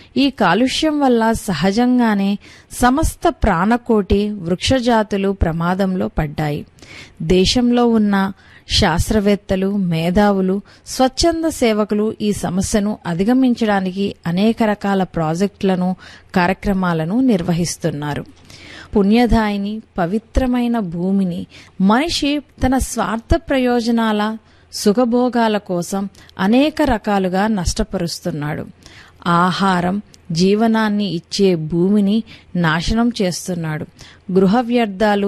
ఈ కాలుష్యం వల్ల సహజంగానే సమస్త ప్రాణకోటి వృక్షజాతులు ప్రమాదంలో పడ్డాయి దేశంలో ఉన్న శాస్త్రవేత్తలు మేధావులు స్వచ్ఛంద సేవకులు ఈ సమస్యను అధిగమించడానికి అనేక రకాల ప్రాజెక్టులను కార్యక్రమాలను నిర్వహిస్తున్నారు పుణ్యదాయిని పవిత్రమైన భూమిని మనిషి తన స్వార్థ ప్రయోజనాల సుఖభోగాల కోసం అనేక రకాలుగా నష్టపరుస్తున్నాడు ఆహారం జీవనాన్ని ఇచ్చే భూమిని నాశనం చేస్తున్నాడు గృహ వ్యర్థాలు